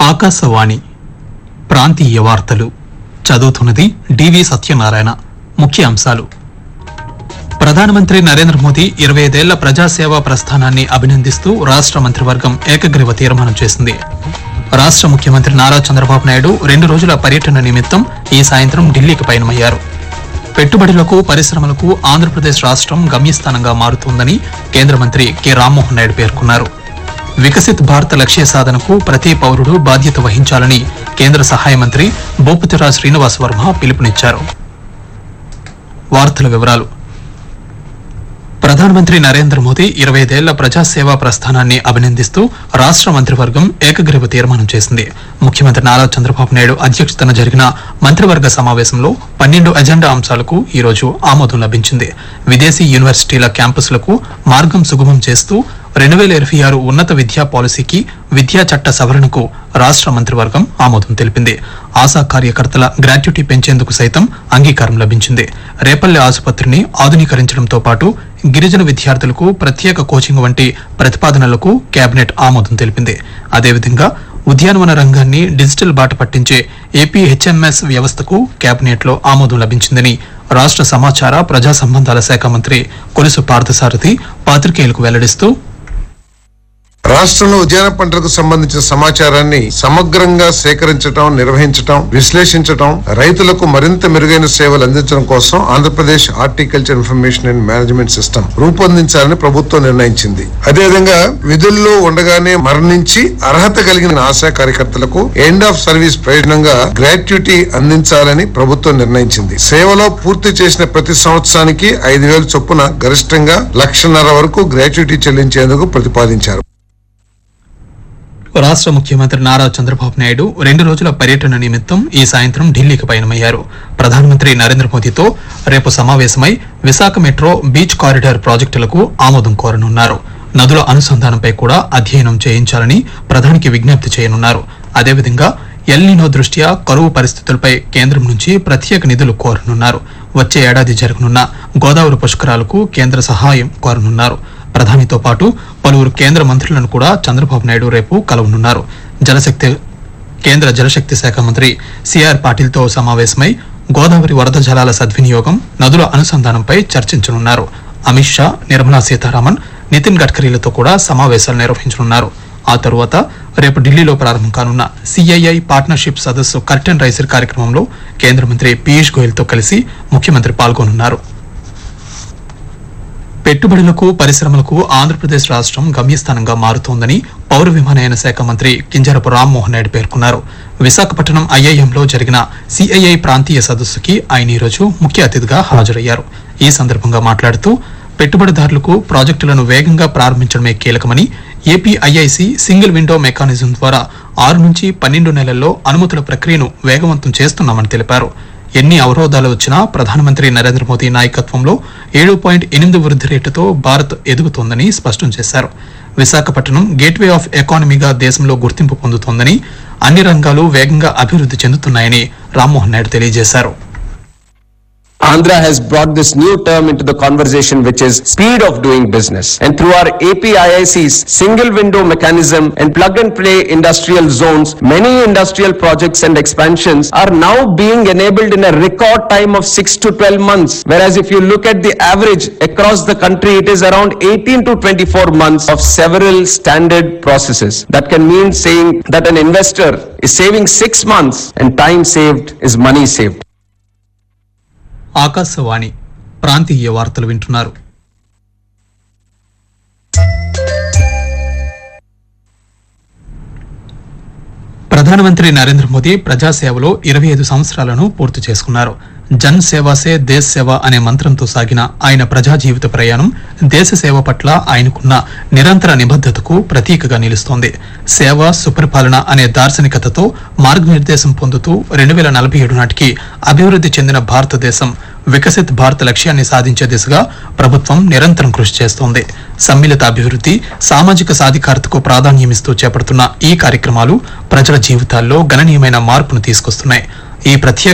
ఆకాశవాణి ప్రాంతీయ వార్తలు చదువుతున్నది డివి సత్యనారాయణ ముఖ్య అంశాలు ప్రధానమంత్రి నరేంద్ర మోదీ ఇరవై ఐదేళ్ల ప్రజాసేవా ప్రస్థానాన్ని అభినందిస్తూ రాష్ట మంత్రివర్గం ఏకగ్రీవ తీర్మానం చేసింది రాష్ట ముఖ్యమంత్రి నారా చంద్రబాబు నాయుడు రెండు రోజుల పర్యటన నిమిత్తం ఈ సాయంత్రం ఢిల్లీకి పయనమయ్యారు పెట్టుబడులకు పరిశ్రమలకు ఆంధ్రప్రదేశ్ రాష్ట్రం గమ్యస్థానంగా మారుతోందని కేంద్ర మంత్రి కె రామ్మోహన్ నాయుడు పేర్కొన్నారు వికసిత్ భారత్ లక్ష్య సాధనకు ప్రతి పౌరుడు బాధ్యత వహించాలని కేంద్ర సహాయ మంత్రి భూపతిరాజ్ శ్రీనివాస్ వర్మ పిలుపునిచ్చారు వార్తల వివరాలు ప్రధానమంత్రి నరేంద్ర మోదీ ఇరవై ఐదేళ్ల ప్రజాసేవా ప్రస్థానాన్ని అభినందిస్తూ రాష్ట మంత్రివర్గం ఏకగ్రీవ తీర్మానం చేసింది ముఖ్యమంత్రి నారా చంద్రబాబు నాయుడు అధ్యక్షతన జరిగిన మంత్రివర్గ సమావేశంలో పన్నెండు ఎజెండా అంశాలకు ఈ రోజు ఆమోదం లభించింది విదేశీ యూనివర్సిటీల క్యాంపస్లకు మార్గం సుగమం చేస్తూ రెండు వేల ఇరవై ఆరు ఉన్నత విద్యా పాలసీకి విద్యా చట్ట సవరణకు రాష్ట మంత్రివర్గం ఆమోదం తెలిపింది ఆశా కార్యకర్తల గ్రాట్యుటీ పెంచేందుకు సైతం అంగీకారం లభించింది రేపల్లె ఆసుపత్రిని ఆధునీకరించడంతో పాటు గిరిజన విద్యార్థులకు ప్రత్యేక కోచింగ్ వంటి ప్రతిపాదనలకు కేబినెట్ ఆమోదం తెలిపింది అదేవిధంగా ఉద్యానవన రంగాన్ని డిజిటల్ బాట పట్టించే ఏపీ హెచ్ఎంఎస్ వ్యవస్థకు కేబినెట్ లో ఆమోదం లభించిందని రాష్ట సమాచార ప్రజా సంబంధాల శాఖ మంత్రి కొలుసు పార్థసారథి పాత్రికేయులకు వెల్లడిస్తూ రాష్ట్రంలో ఉద్యాన పంటలకు సంబంధించిన సమాచారాన్ని సమగ్రంగా సేకరించడం నిర్వహించడం విశ్లేషించడం రైతులకు మరింత మెరుగైన సేవలు అందించడం కోసం Andhra Pradesh horticulture information and management system రూపొందించాలని ప్రభుత్వం నిర్ణయించింది అదేవిధంగా విధుల్లో ఉండగానే మరణించి అర్హత కలిగిన ఆశా కార్యకర్తలకు ఎండ్ ఆఫ్ సర్వీస్ ప్రయోజనంగా గ్రాట్యుటీ అందించాలని ప్రభుత్వం నిర్ణయించింది సేవలో పూర్తి చేసిన ప్రతి సంవత్సరానికి ఐదు వేల చొప్పున గరిష్టంగా లక్షన్నర వరకు గ్రాట్యుటీ చెల్లించేందుకు ప్రతిపాదించారు రాష్ట్ర ముఖ్యమంత్రి నారా చంద్రబాబు నాయుడు రెండు రోజుల పర్యటన నిమిత్తం ఈ సాయంత్రం ఢిల్లీకి పయనమయ్యారు ప్రధానమంత్రి నరేంద్ర మోదీతో రేపు సమావేశమై విశాఖ మెట్రో బీచ్ కారిడార్ ప్రాజెక్టులకు ఆమోదం కోరనున్నారు నదుల అనుసంధానంపై కూడా అధ్యయనం చేయించాలని ప్రధానికి విజ్ఞప్తి చేయనున్నారు అదేవిధంగా ఎల్నినో దృష్ట్యా కరువు పరిస్థితులపై కేంద్రం నుంచి ప్రత్యేక నిధులు కోరనున్నారు వచ్చే ఏడాది జరగనున్న గోదావరి పుష్కరాలకు కేంద్ర సహాయం కోరనున్నారు ప్రధానితో పాటు పలువురు కేంద్ర మంత్రులను కూడా చంద్రబాబు నాయుడు రేపు కలవనున్నారు జలశక్తి కేంద్ర జలశక్తి శాఖ మంత్రి సిఆర్ పాటిల్తో సమావేశమై గోదావరి వరద జలాల సద్వినియోగం నదుల అనుసంధానంపై చర్చించనున్నారు అమిత్ షా నిర్మలా సీతారామన్ నితిన్ గడ్కరీలతో కూడా సమావేశాలు నిర్వహించనున్నారు ఆ తరువాత రేపు ఢిల్లీలో ప్రారంభం కానున్న సిఐఐ పార్ట్నర్షిప్ సదస్సు కర్టెన్ రైజర్ కార్యక్రమంలో కేంద్ర మంత్రి పీయూష్ గోయల్తో కలిసి ముఖ్యమంత్రి పాల్గొనున్నారు పెట్టుబడులకు పరిశ్రమలకు ఆంధ్రప్రదేశ్ రాష్ట్రం గమ్యస్థానంగా మారుతోందని పౌర విమానయాన శాఖ మంత్రి కింజరపు రామ్మోహన్ నాయుడు పేర్కొన్నారు విశాఖపట్నం ఐఐఎంలో జరిగిన సిఐఐ ప్రాంతీయ సదస్సుకి ఆయన ఈరోజు ముఖ్య అతిథిగా హాజరయ్యారు ఈ సందర్భంగా మాట్లాడుతూ పెట్టుబడిదారులకు ప్రాజెక్టులను వేగంగా ప్రారంభించడమే కీలకమని AP IIC single window mechanism ద్వారా ఆరు నుంచి పన్నెండు నెలల్లో అనుమతుల ప్రక్రియను వేగవంతం చేస్తున్నామని తెలిపారు ఎన్ని అవరోధాలు వచ్చినా ప్రధానమంత్రి నరేంద్ర మోదీ నాయకత్వంలో ఏడు పాయింట్ ఎనిమిది వృద్ధి రేటుతో భారత్ ఎదుగుతోందని స్పష్టం చేశారు విశాఖపట్నం గేట్వే ఆఫ్ ఎకానమీగా దేశంలో గుర్తింపు పొందుతోందని అన్ని రంగాలు వేగంగా అభివృద్ధి చెందుతున్నాయని రామ్మోహన్ నాయుడు తెలియజేశారు Andhra has brought this new term into the conversation, which is speed of doing business. And through our APIIC's single window mechanism and plug and play industrial zones, many industrial projects and expansions are now being enabled in a record time of 6 to 12 months. Whereas if you look at the average across the country, it is around 18 to 24 months of several standard processes. That can mean saying that an investor is saving six months and time saved is money saved. Akashvani ప్రాంతీయ వార్తలు వింటున్నారు ప్రధానమంత్రి నరేంద్ర మోదీ ప్రజాసేవలో ఇరవై ఐదు సంవత్సరాలను పూర్తి చేసుకున్నారు జన్ సేవా సే దేశ్ సేవ అనే మంత్రంతో సాగిన ఆయన ప్రజా జీవిత ప్రయాణం దేశ సేవ పట్ల ఆయనకున్న నిరంతర నిబద్ధతకు ప్రతీకగా నిలుస్తోంది సేవ సుపరిపాలన అనే దార్శనికతతో మార్గనిర్దేశం పొందుతూ రెండు వేల నలభై ఏడు నాటికి అభివృద్ధి చెందిన భారతదేశం వికసిత్ భారత్ లక్ష్యాన్ని సాధించే దిశగా ప్రభుత్వం నిరంతరం కృషి చేస్తోంది సమ్మిళిత అభివృద్ధి సామాజిక సాధికారతకు ప్రాధాన్యమిస్తూ చేపడుతున్న ఈ కార్యక్రమాలు ప్రజల జీవితాల్లో గణనీయమైన మార్పును తీసుకొస్తున్నాయి ఈ ప్రత్యేక